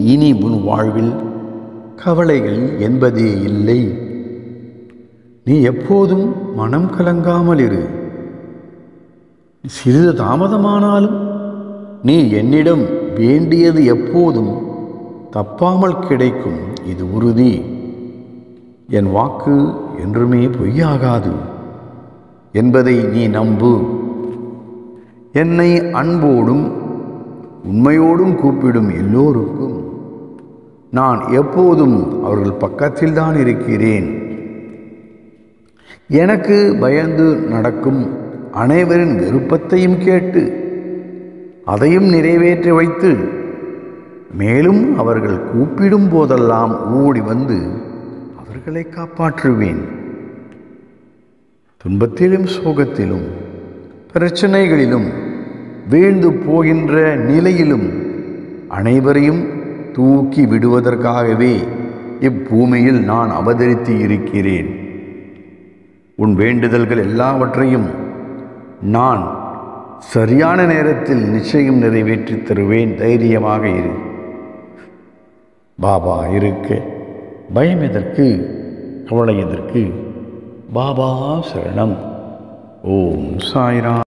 இனி உன் வாழ்வில் கவலைகள் என்பதே இல்லை நீ எப்போதும் மனம் கலங்காமல் இரு சிறிது தாமதமானாலும் நீ என்னிடம் வேண்டியது எப்போதும் தப்பாமல் கிடைக்கும் இது உறுதி என் வாக்கு என்றுமே பொய்யாகாது என்பதை நீ நம்பு என்னை அன்போடும் உண்மையோடும் கூப்பிடும் எல்லோருக்கும் நான் எப்போதும் அவர்கள் பக்கத்தில்தான் இருக்கிறேன் எனக்கு பயந்து நடக்கும் அனைவரின் விருப்பத்தையும் கேட்டு அதையும் நிறைவேற்றி வைத்து மேலும் அவர்கள் கூப்பிடும் போதெல்லாம் ஓடி வந்து அவர்களை காப்பாற்றுவேன் துன்பத்திலும் சோகத்திலும் பிரச்சனைகளிலும் வீழ்ந்து போகின்ற நிலையிலும் அனைவரையும் தூக்கி விடுவதற்காகவே இப்பூமியில் நான் அவதரித்து இருக்கிறேன் உன் வேண்டுதல்கள் எல்லாவற்றையும் நான் சரியான நேரத்தில் நிச்சயம் நிறைவேற்றித் தருவேன் தைரியமாக இரு பாபா இருக்க பயம் எதற்கு கவலை எதற்கு பாபா சரணம் ஓம் சாய்ராம்